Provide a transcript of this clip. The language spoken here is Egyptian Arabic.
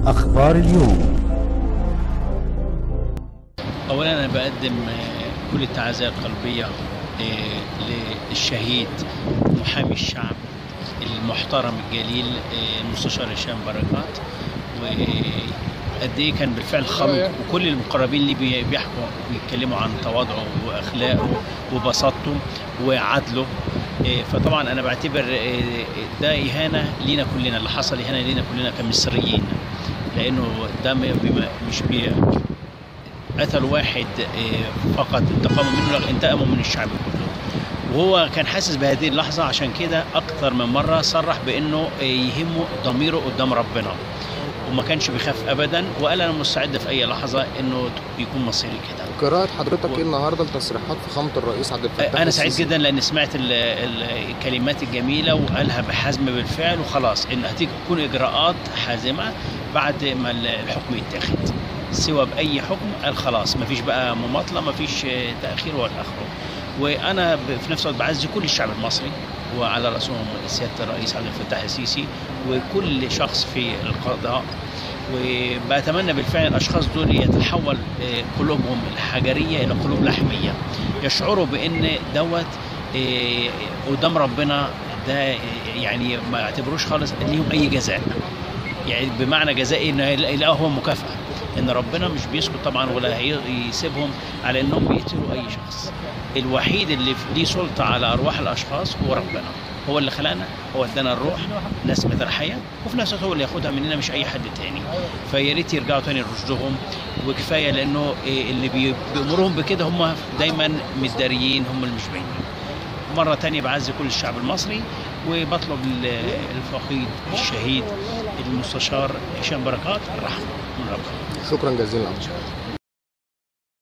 أخبار اليوم اولا انا بقدم آه، كل التعازي القلبيه آه، للشهيد محامي الشعب المحترم الجليل آه، المستشار هشام بركات وقد ايه كان بالفعل خلق وكل المقربين اللي بي- بيحكوا بيتكلموا عن تواضعه واخلاقه وبساطته وعدله آه، فطبعا انا بعتبر آه، ده اهانه لينا كلنا اللي حصل اهانه لينا كلنا كمصريين لانه ده م- بما- مش بي قتلوا واحد آه، فقط انتقموا منه لا انتقموا من الشعب كله وهو كان حاسس بهذه اللحظة عشان كده أكثر من مرة صرح بأنه آه، يهمه ضميره قدام ربنا وما كانش بيخاف أبدا وقال أنا مستعد في أي لحظة أنه يكون مصيري كده قراءة حضرتك ايه النهارده لتصريحات فخامة الرئيس عبد الفتاح أنا سعيد السيسي؟ جدا لأن سمعت ال- ال- الكلمات الجميلة وقالها بحزم بالفعل وخلاص إن هتكون إجراءات حازمة بعد ما ال- الحكم يتاخد سوى بأي حكم قال خلاص مفيش بقى مماطلة مفيش آه، تأخير ولا آخره وأنا ب- في نفس الوقت بعزي كل الشعب المصري وعلى رأسهم سيادة الرئيس عبد الفتاح السيسي وكل شخص في القضاء وبتمنى بالفعل الاشخاص دول يتحول آه، قلوبهم الحجريه الى قلوب لحميه يشعروا بان دوت آه، قدام ربنا ده آه، يعني ما يعتبروش خالص ليهم اي جزاء يعني بمعنى جزاء ان يلاقوا هو مكافاه ان ربنا مش بيسكت طبعا ولا هيسيبهم على انهم يقتلوا اي شخص الوحيد اللي في- ليه سلطه على ارواح الاشخاص هو ربنا هو اللي خلقنا هو ادانا الروح نسمة الحياة وفي نفس الوقت هو اللي ياخدها مننا مش أي حد تاني فيا ريت يرجعوا تاني لرشدهم وكفاية لأنه إيه اللي بي- بيأمرهم بكده هم دايما متداريين هم اللي مش باينين مرة تانية بعزي كل الشعب المصري وبطلب ال- الفقيد الشهيد المستشار هشام بركات الرحمة من ربنا شكرا جزيلا